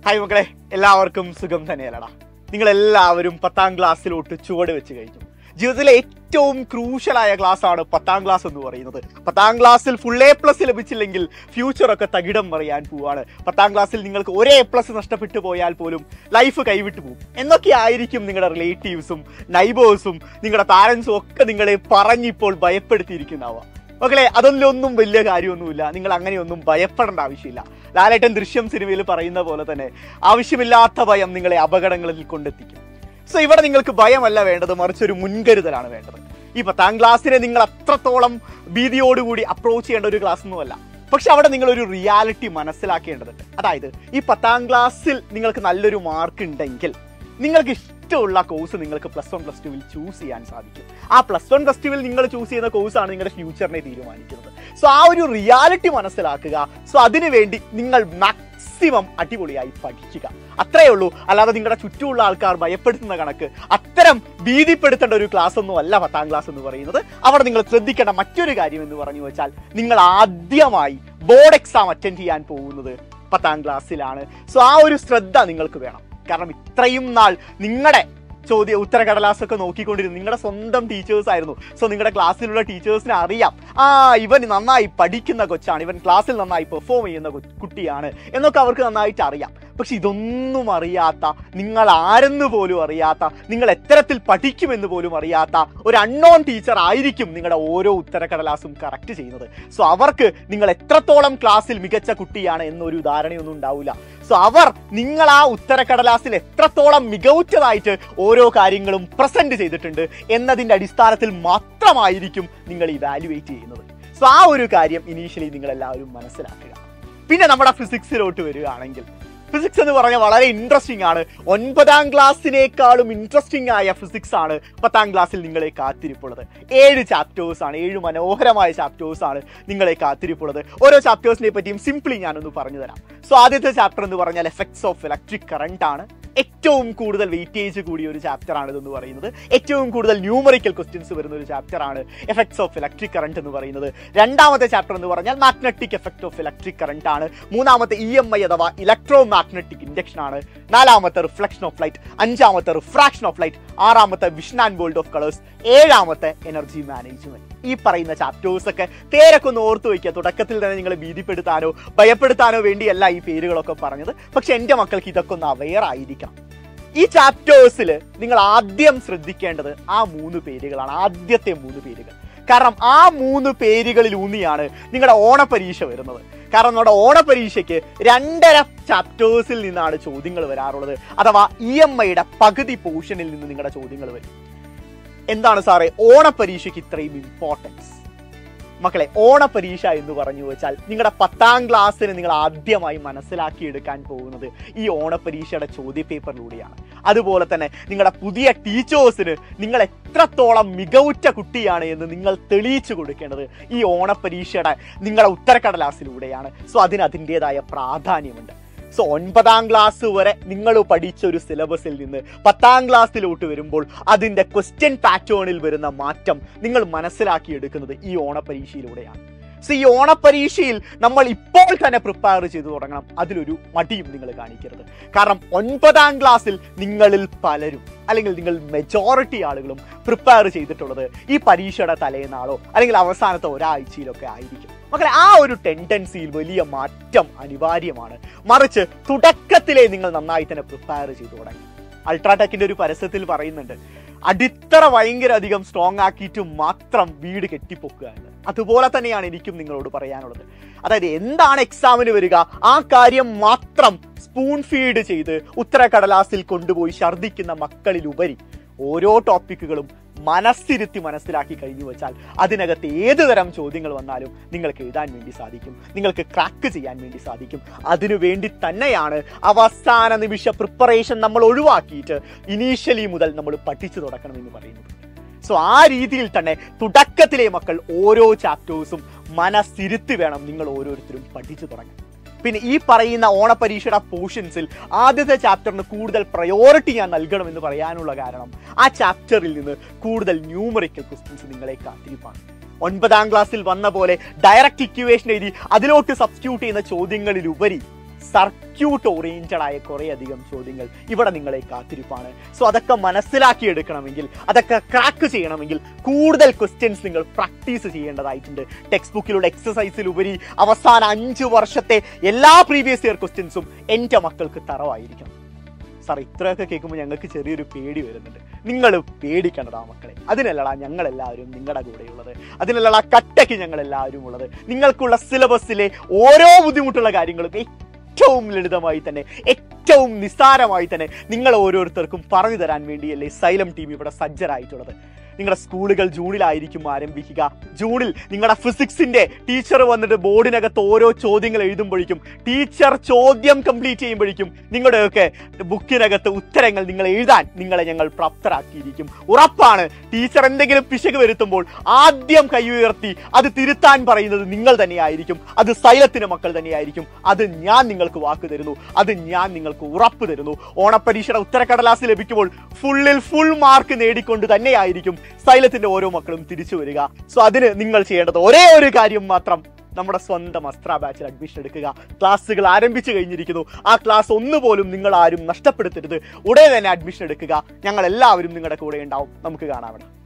hi മക്കളെ എല്ലാവർക്കും സുഖം തന്നെയല്ലടാ നിങ്ങൾ എല്ലാവരും പത്താം ക്ലാസ്സിലോട്ട് ചുവട് വെച്ച് കഴിഞ്ഞു ജീവിതത്തിലെ ഏറ്റവും ക്രൂഷ്യലായ ക്ലാസ് ആണ് പത്താം ക്ലാസ് എന്ന് പറയുന്നത് പത്താം ക്ലാസ്സിൽ ഫുൾ എ പ്ലസ് ലഭിച്ചില്ലെങ്കിൽ ഫ്യൂച്ചർ ഒക്കെ തകിടം പറയാൻ പോവാണ് പത്താം ക്ലാസ്സിൽ നിങ്ങൾക്ക് ഒരേ എ പ്ലസ് നഷ്ടപ്പെട്ടു പോയാൽ പോലും ലൈഫ് കൈവിട്ടു പോകും എന്നൊക്കെ ആയിരിക്കും നിങ്ങളുടെ റിലേറ്റീവ്സും നൈബേഴ്സും നിങ്ങളുടെ പാരൻസും ഒക്കെ നിങ്ങളെ പറഞ്ഞിപ്പോൾ ഭയപ്പെടുത്തിയിരിക്കുന്നാവുക മക്കളെ അതൊന്നും വലിയ കാര്യമൊന്നുമില്ല നിങ്ങൾ അങ്ങനെയൊന്നും ഭയപ്പെടേണ്ട ആവശ്യമില്ല ലാലേട്ടൻ ദൃശ്യം സിനിമയിൽ പറയുന്ന പോലെ തന്നെ ആവശ്യമില്ലാത്ത ഭയം നിങ്ങളെ അപകടങ്ങളിൽ കൊണ്ടെത്തിക്കും സോ ഇവിടെ നിങ്ങൾക്ക് ഭയമല്ല വേണ്ടത് മറിച്ച് ഒരു മുൻകരുതലാണ് വേണ്ടത് ഈ പത്താം ക്ലാസ്സിനെ നിങ്ങൾ അത്രത്തോളം ഭീതിയോടുകൂടി അപ്രോച്ച് ചെയ്യേണ്ട ഒരു ക്ലാസ് ഒന്നുമല്ല പക്ഷെ അവിടെ നിങ്ങൾ ഒരു റിയാലിറ്റി മനസ്സിലാക്കേണ്ടതുണ്ട് അതായത് ഈ പത്താം ക്ലാസ്സിൽ നിങ്ങൾക്ക് നല്ലൊരു മാർക്ക് ഉണ്ടെങ്കിൽ നിങ്ങൾക്ക് ഇഷ്ടമുള്ള കോഴ്സ് നിങ്ങൾക്ക് പ്ലസ് വൺ പ്ലസ് ടുവിൽ ചൂസ് ചെയ്യാൻ സാധിക്കും ആ പ്ലസ് വൺ പ്ലസ് ടുവിൽ നിങ്ങൾ ചൂസ് ചെയ്യുന്ന കോഴ്സാണ് നിങ്ങളുടെ ഫ്യൂച്ചറിനെ തീരുമാനിക്കുന്നത് സോ ആ ഒരു റിയാലിറ്റി മനസ്സിലാക്കുക സോ അതിനുവേണ്ടി നിങ്ങൾ മാക്സിമം അടിപൊളിയായി പഠിക്കുക അത്രയേ ഉള്ളൂ അല്ലാതെ നിങ്ങളുടെ ചുറ്റുമുള്ള ആൾക്കാർ ഭയപ്പെടുത്തുന്ന കണക്ക് അത്തരം ഭീതിപ്പെടുത്തേണ്ട ഒരു ക്ലാസ് ഒന്നും അല്ല പത്താം ക്ലാസ് എന്ന് പറയുന്നത് അവിടെ നിങ്ങൾ ശ്രദ്ധിക്കേണ്ട മറ്റൊരു കാര്യം എന്ന് പറഞ്ഞു വെച്ചാൽ നിങ്ങൾ ആദ്യമായി ബോർഡ് എക്സാം അറ്റൻഡ് ചെയ്യാൻ പോകുന്നത് പത്താം ക്ലാസ്സിലാണ് സോ ആ ഒരു ശ്രദ്ധ നിങ്ങൾക്ക് വേണം കാരണം ഇത്രയും നാൾ നിങ്ങളുടെ ചോദ്യ ഉത്തരകടലാസൊക്കെ നോക്കിക്കൊണ്ടിരുന്നു നിങ്ങളുടെ സ്വന്തം ടീച്ചേഴ്സ് ആയിരുന്നു സോ നിങ്ങളുടെ ക്ലാസ്സിലുള്ള ടീച്ചേഴ്സിനെ അറിയാം ആ ഇവൻ നന്നായി പഠിക്കുന്ന കൊച്ചാണ് ഇവൻ ക്ലാസ്സിൽ നന്നായി പെർഫോം ചെയ്യുന്ന കൊ- കുട്ടിയാണ് എന്നൊക്കെ അവർക്ക് നന്നായിട്ട് അറിയാം പക്ഷെ ഇതൊന്നും അറിയാത്ത നിങ്ങൾ ആരെന്ന് പോലും അറിയാത്ത നിങ്ങൾ എത്തരത്തിൽ പഠിക്കുമെന്ന് പോലും അറിയാത്ത ഒരു അൺനോൺ ടീച്ചർ ആയിരിക്കും നിങ്ങളുടെ ഓരോ ഉത്തരക്കടലാസും കറക്റ്റ് ചെയ്യുന്നത് സോ അവർക്ക് നിങ്ങൾ എത്രത്തോളം ക്ലാസ്സിൽ മികച്ച കുട്ടിയാണ് എന്നൊരു ധാരണയൊന്നും ഉണ്ടാവില്ല സോ അവർ നിങ്ങൾ ആ ഉത്തരക്കടലാസിൽ എത്രത്തോളം മികവുറ്റതായിട്ട് ഓരോ കാര്യങ്ങളും പ്രസന്റ് ചെയ്തിട്ടുണ്ട് എന്നതിന്റെ അടിസ്ഥാനത്തിൽ മാത്രമായിരിക്കും നിങ്ങൾ ഇവാലുവേറ്റ് ചെയ്യുന്നത് സോ ആ ഒരു കാര്യം ഇനീഷ്യലി നിങ്ങൾ എല്ലാവരും മനസ്സിലാക്കുക പിന്നെ നമ്മുടെ ഫിസിക്സിലോട്ട് വരികയാണെങ്കിൽ ഫിസിക്സ് എന്ന് പറഞ്ഞാൽ വളരെ ഇൻട്രസ്റ്റിംഗ് ആണ് ഒൻപതാം ക്ലാസ്സിനേക്കാളും ഇൻട്രസ്റ്റിംഗ് ആയ ഫിസിക്സ് ആണ് പത്താം ക്ലാസ്സിൽ നിങ്ങളെ കാത്തിരിപ്പുള്ളത് ഏഴ് ചാപ്റ്റേഴ്സ് ആണ് ഏഴ് മനോഹരമായ ചാപ്റ്റേഴ്സ് ആണ് നിങ്ങളെ കാത്തിരിപ്പുള്ളത് ഓരോ ചാപ്റ്റേഴ്സിനെ പറ്റിയും സിംപ്ലി ഞാനൊന്ന് പറഞ്ഞു തരാം സോ ആദ്യത്തെ ചാപ്റ്റർ എന്ന് പറഞ്ഞാൽ എഫക്ട്സ് ഓഫ് ഇലക്ട്രിക് കറണ്ട് ആണ് ഏറ്റവും കൂടുതൽ വെയിറ്റേജ് കൂടിയ ഒരു ചാപ്റ്റർ ആണ് ഇതെന്ന് പറയുന്നത് ഏറ്റവും കൂടുതൽ ന്യൂമറിക്കൽ ക്വസ്റ്റ്യൻസ് വരുന്ന ഒരു ചാപ്റ്റർ ആണ് എഫക്ട്സ് ഓഫ് ഇലക്ട്രിക് കറണ്ട് എന്ന് പറയുന്നത് രണ്ടാമത്തെ ചാപ്റ്റർ എന്ന് പറഞ്ഞാൽ magnetic effect of electric current ആണ് മൂന്നാമത്തെ ഇ എം ഐ അഥവാ ഇലക്ട്രോ മാഗ്നറ്റിക് ഇൻഡക്ഷൻ ആണ് നാലാമത്തെ റിഫ്ലക്ഷൻ ഓഫ് ലൈറ്റ് അഞ്ചാമത്തെ റിഫ്രാക്ഷൻ ഓഫ് ലൈറ്റ് ആറാമത്തെ vision and world of colours ഏഴാമത്തെ എനർജി മാനേജ്മെന്റ് ഈ പറയുന്ന ചാപ്റ്റേഴ്സ് ഒക്കെ പേരൊക്കെ ഒന്ന് ഓർത്തു വയ്ക്കുക തുടക്കത്തിൽ തന്നെ നിങ്ങളെ ഭീതിപ്പെടുത്താനോ ഭയപ്പെടുത്താനോ വേണ്ടിയല്ല ഈ പേരുകളൊക്കെ പറഞ്ഞത് പക്ഷെ എൻ്റെ മക്കൾക്ക് ഇതൊക്കെ ഒന്ന് അവെയർ ആയിരിക്കണം ഈ ചാപ്റ്റേഴ്സിൽ നിങ്ങൾ ആദ്യം ശ്രദ്ധിക്കേണ്ടത് ആ മൂന്ന് പേരുകളാണ് ആദ്യത്തെ മൂന്ന് പേരുകൾ കാരണം ആ മൂന്ന് പേരുകളിൽ ഊന്നിയാണ് നിങ്ങളുടെ ഓണപരീക്ഷ വരുന്നത് കാരണം നമ്മുടെ ഓണപരീക്ഷയ്ക്ക് രണ്ടര ചാപ്റ്റേഴ്സിൽ നിന്നാണ് ചോദ്യങ്ങൾ വരാറുള്ളത് അഥവാ ഇ എം ഐയുടെ പകുതി പോർഷനിൽ നിന്ന് നിങ്ങളുടെ ചോദ്യങ്ങൾ വരും എന്താണ് സാറേ ഓണപരീക്ഷയ്ക്ക് ഇത്രയും ഇമ്പോർട്ടൻസ് മക്കളെ ഓണപരീക്ഷ എന്ന് പറഞ്ഞു വെച്ചാൽ നിങ്ങളുടെ പത്താം ക്ലാസ്സിന് നിങ്ങൾ ആദ്യമായി മനസ്സിലാക്കിയെടുക്കാൻ പോകുന്നത് ഈ ഓണപരീക്ഷയുടെ ചോദ്യപേപ്പറിലൂടെയാണ് അതുപോലെ തന്നെ നിങ്ങളുടെ പുതിയ ടീച്ചേഴ്സിന് നിങ്ങൾ എത്രത്തോളം മികവുറ്റ കുട്ടിയാണ് എന്ന് നിങ്ങൾ തെളിയിച്ചു കൊടുക്കേണ്ടത് ഈ ഓണപരീക്ഷയുടെ നിങ്ങളുടെ ഉത്തരക്കടലാസിലൂടെയാണ് സോ അതിന് അതിൻ്റെതായ പ്രാധാന്യമുണ്ട് സോ ഒൻപതാം ക്ലാസ് വരെ നിങ്ങൾ പഠിച്ച ഒരു സിലബസിൽ നിന്ന് പത്താം ക്ലാസ്സിലോട്ട് വരുമ്പോൾ അതിൻ്റെ ക്വസ്റ്റ്യൻ പാറ്റേണിൽ വരുന്ന മാറ്റം നിങ്ങൾ മനസ്സിലാക്കിയെടുക്കുന്നത് ഈ ഓണപരീക്ഷയിലൂടെയാണ് സോ ഈ ഓണപരീക്ഷയിൽ നമ്മൾ ഇപ്പോൾ തന്നെ പ്രിപ്പയർ ചെയ്തു തുടങ്ങണം അതിലൊരു മടിയും നിങ്ങൾ കാണിക്കരുത് കാരണം ഒൻപതാം ക്ലാസ്സിൽ നിങ്ങളിൽ പലരും അല്ലെങ്കിൽ നിങ്ങൾ മെജോറിറ്റി ആളുകളും പ്രിപ്പയർ ചെയ്തിട്ടുള്ളത് ഈ പരീക്ഷയുടെ തലേന്നാളോ അല്ലെങ്കിൽ അവസാനത്തെ ഒരാഴ്ചയിലൊക്കെ ആയിരിക്കും മക്കളെ ആ ഒരു ടെൻഡൻസിയിൽ വലിയ മാറ്റം അനിവാര്യമാണ് മറിച്ച് തുടക്കത്തിലേ നിങ്ങൾ നന്നായി തന്നെ പ്രിപ്പയർ ചെയ്തു തുടങ്ങി അൾട്രാടെക്കിന്റെ ഒരു പരസ്യത്തിൽ പറയുന്നുണ്ട് അടിത്തറ ഭയങ്കര അധികം സ്ട്രോങ് ആക്കിയിട്ട് മാത്രം വീട് കെട്ടിപ്പൊക്കുക എന്ന് അതുപോലെ തന്നെയാണ് എനിക്കും നിങ്ങളോട് പറയാനുള്ളത് അതായത് എന്താണ് എക്സാമിന് വരിക ആ കാര്യം മാത്രം സ്പൂൺ ഫീഡ് ചെയ്ത് ഉത്തരക്കടലാസിൽ കൊണ്ടുപോയി ഛർദ്ദിക്കുന്ന മക്കളിലുപരി ഓരോ ടോപ്പിക്കുകളും മനസ്സിരുത്തി മനസ്സിലാക്കി കഴിഞ്ഞു വെച്ചാൽ അതിനകത്ത് ഏത് തരം ചോദ്യങ്ങൾ വന്നാലും നിങ്ങൾക്ക് എഴുതാൻ വേണ്ടി സാധിക്കും നിങ്ങൾക്ക് ക്രാക്ക് ചെയ്യാൻ വേണ്ടി സാധിക്കും അതിനു വേണ്ടി തന്നെയാണ് അവസാന നിമിഷ പ്രിപ്പറേഷൻ നമ്മൾ ഒഴിവാക്കിയിട്ട് ഇനീഷ്യലി മുതൽ നമ്മൾ പഠിച്ചു തുടക്കണം എന്ന് പറയുന്നത് സോ ആ രീതിയിൽ തന്നെ തുടക്കത്തിലെ മക്കൾ ഓരോ ചാപ്റ്റേഴ്സും മനസ്സിരുത്തി വേണം നിങ്ങൾ ഓരോരുത്തരും പഠിച്ചു തുടങ്ങാൻ പിന്നെ ഈ പറയുന്ന ഓണപരീക്ഷയുടെ പോർഷൻസിൽ ആദ്യത്തെ ചാപ്റ്ററിന് കൂടുതൽ പ്രയോറിറ്റി ഞാൻ നൽകണമെന്ന് പറയാനുള്ള കാരണം ആ ചാപ്റ്ററിൽ നിന്ന് കൂടുതൽ ന്യൂമറിക്കൽ ക്വസ്റ്റ്യൻസ് നിങ്ങളെ കാത്തിരിപ്പാണ് ഒൻപതാം ക്ലാസ്സിൽ വന്ന പോലെ ഡയറക്റ്റ് ഇക്വേഷൻ എഴുതി അതിലോട്ട് സബ്സ്റ്റിറ്റ്യൂട്ട് ചെയ്യുന്ന ചോദ്യങ്ങളിലുപരി സർക്യൂട്ട് ഓറിയന്റഡ് ആയ കുറേ അധികം ചോദ്യങ്ങൾ ഇവിടെ നിങ്ങളെ കാത്തിരിപ്പാണ് സോ അതൊക്കെ മനസ്സിലാക്കിയെടുക്കണമെങ്കിൽ അതൊക്കെ ക്രാക്ക് ചെയ്യണമെങ്കിൽ കൂടുതൽ ക്വസ്റ്റ്യൻസ് നിങ്ങൾ പ്രാക്ടീസ് ചെയ്യേണ്ടതായിട്ടുണ്ട് ടെക്സ്റ്റ് ബുക്കിലൂടെ എക്സസൈസിലുപരി അവസാന അഞ്ച് വർഷത്തെ എല്ലാ പ്രീവിയസ് ഇയർ ക്വസ്റ്റ്യൻസും എൻ്റെ മക്കൾക്ക് തറവായിരിക്കണം സാർ ഇത്രയൊക്കെ കേൾക്കുമ്പോൾ ഞങ്ങൾക്ക് ചെറിയൊരു പേടി വരുന്നുണ്ട് നിങ്ങൾ പേടിക്കണ്ടടാ മക്കളെ അതിനല്ലടാ ഞങ്ങളെല്ലാവരും നിങ്ങളുടെ കൂടെയുള്ളത് അതിനല്ലടാ കട്ടയ്ക്ക് ഞങ്ങളെല്ലാവരും ഉള്ളത് നിങ്ങൾക്കുള്ള സിലബസിലെ ഓരോ ബുദ്ധിമുട്ടുള്ള കാര്യങ്ങളും ഏറ്റവും ലളിതമായി തന്നെ ഏറ്റവും നിസ്സാരമായി തന്നെ നിങ്ങൾ ഓരോരുത്തർക്കും പറഞ്ഞു തരാൻ വേണ്ടിയല്ലേ സൈലം ടീം ഇവിടെ സജ്ജരായിട്ടുള്ളത് നിങ്ങളുടെ സ്കൂളുകൾ ജൂണിലായിരിക്കും ആരംഭിക്കുക ജൂണിൽ നിങ്ങളുടെ ഫിസിക്സിന്റെ ടീച്ചർ വന്നിട്ട് ബോർഡിനകത്ത് ഓരോ ചോദ്യങ്ങൾ എഴുതുമ്പോഴേക്കും ടീച്ചർ ചോദ്യം കംപ്ലീറ്റ് ചെയ്യുമ്പോഴേക്കും നിങ്ങളുടെയൊക്കെ ബുക്കിനകത്ത് ഉത്തരങ്ങൾ നിങ്ങൾ എഴുതാൻ നിങ്ങളെ ഞങ്ങൾ പ്രാപ്തരാക്കിയിരിക്കും ഉറപ്പാണ് ടീച്ചർ എന്തെങ്കിലും പിശക് വരുത്തുമ്പോൾ ആദ്യം കൈ ഉയർത്തി അത് തിരുത്താൻ പറയുന്നത് നിങ്ങൾ തന്നെയായിരിക്കും അത് സൈലത്തിന്റെ മക്കൾ തന്നെയായിരിക്കും അത് ഞാൻ നിങ്ങൾക്ക് വാക്ക് തരുന്നു അത് ഞാൻ നിങ്ങൾക്ക് ഉറപ്പ് തരുന്നു ഓണപ്പരീക്ഷയുടെ ഉത്തരക്കടലാസ് ലഭിക്കുമ്പോൾ ഫുള്ളിൽ ഫുൾ മാർക്ക് നേടിക്കൊണ്ട് തന്നെയായിരിക്കും സൈലത്തിന്റെ ഓരോ മക്കളും തിരിച്ചു വരിക സോ അതിന് നിങ്ങൾ ചെയ്യേണ്ടത് ഒരേ ഒരു കാര്യം മാത്രം നമ്മുടെ സ്വന്തം അസ്ത്ര ബാച്ചിൽ അഡ്മിഷൻ എടുക്കുക ക്ലാസ്സുകൾ ആരംഭിച്ചു കഴിഞ്ഞിരിക്കുന്നു ആ ക്ലാസ് ഒന്നുപോലും നിങ്ങൾ ആരും നഷ്ടപ്പെടുത്തരുത് ഉടനെ തന്നെ അഡ്മിഷൻ എടുക്കുക ഞങ്ങൾ എല്ലാവരും നിങ്ങളുടെ കൂടെ ഉണ്ടാവും നമുക്ക് കാണാം